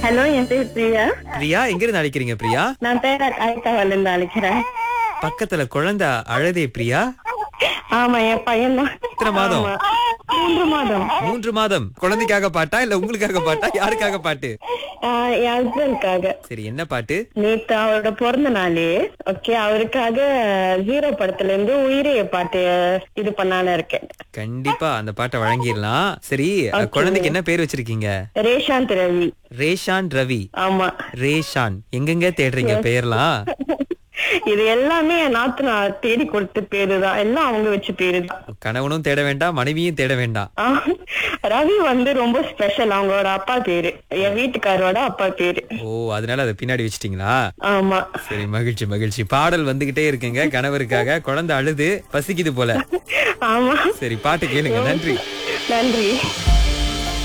hello என் பேர் பிரியா பிரியா எங்க இருந்து அழைக்கிறீங்க பிரியா நான் பேர ஆயிட்டாவில இருந்து அழைக்கிறேன் பக்கத்துல குழந்தை அழதே பிரியா ஆமா என் பையன் தான் எத்தனை மாதம் மூன்று மாதம் மூன்று மாதம் குழந்தைக்காக பாட்டா இல்ல உங்களுக்காக பாட்டா யாருக்காக பாட்டு ஆஹ் என் ஹஸ்பண்ட்காக சரி என்ன பாட்டு நேத்து அவரோட பிறந்த நாளே ஓகே அவருக்காக ஜீரோ படத்துல இருந்து உயிரே பாட்டு இது பண்ணான்னு இருக்கேன் கண்டிப்பா அந்த பாட்டை வழங்கிடலாம் சரி குழந்தைக்கு என்ன பேர் வச்சிருக்கீங்க ரேஷாந்த் ரவி ரேஷான் ரவி ஆமா ரேஷான் எங்கெங்க தேடுறீங்க பேர்லாம் இது எல்லாமே என் நாத்து நான் தேடி கொடுத்த பேரு தான் எல்லாம் அவங்க வச்ச பேரு தான் கணவனும் தேட வேண்டாம் மனைவியும் தேட வேண்டாம் ஆஹ், ரவி வந்து ரொம்ப ஸ்பெஷல் அவங்களோட அப்பா பேரு என் வீட்டுக்காரோட அப்பா பேரு ஓ அதனால அதை பின்னாடி வச்சிட்டீங்களா ஆமா சரி மகிழ்ச்சி மகிழ்ச்சி பாடல் வந்துகிட்டே இருக்குங்க கணவருக்காக குழந்தை அழுது பசிக்குது போல ஆமா சரி பாட்டு கேளுங்க நன்றி நன்றி